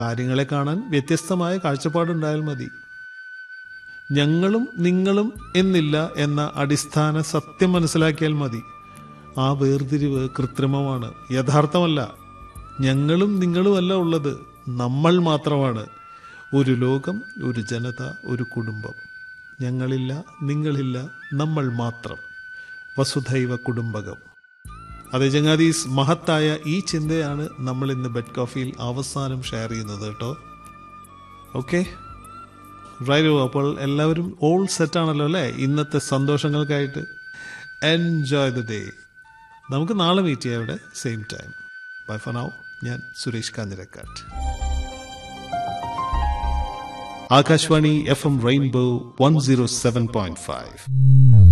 കാര്യങ്ങളെ കാണാൻ വ്യത്യസ്തമായ കാഴ്ചപ്പാടുണ്ടായാൽ മതി ഞങ്ങളും നിങ്ങളും എന്നില്ല എന്ന അടിസ്ഥാന സത്യം മനസ്സിലാക്കിയാൽ മതി ആ വേർതിരിവ് കൃത്രിമമാണ് യഥാർത്ഥമല്ല ഞങ്ങളും നിങ്ങളുമല്ല ഉള്ളത് നമ്മൾ മാത്രമാണ് ഒരു ലോകം ഒരു ജനത ഒരു കുടുംബം ഞങ്ങളില്ല നിങ്ങളില്ല നമ്മൾ മാത്രം വസുധൈവ കുടുംബകം അതെ ചങ്ങാതീസ് മഹത്തായ ഈ ചിന്തയാണ് നമ്മൾ ഇന്ന് ബെഡ് കോഫിയിൽ അവസാനം ഷെയർ ചെയ്യുന്നത് കേട്ടോ ഓക്കെ റൈറ്റ് അപ്പോൾ എല്ലാവരും ഓൾ സെറ്റ് ആണല്ലോ അല്ലേ ഇന്നത്തെ സന്തോഷങ്ങൾക്കായിട്ട് എൻജോയ് ദ ഡേ നമുക്ക് നാളെ മീറ്റ് ചെയ്യാം ഇവിടെ same time bye for now ഞാൻ Suresh Kanjirakkad Akashvani F M rainbow one zero seven point five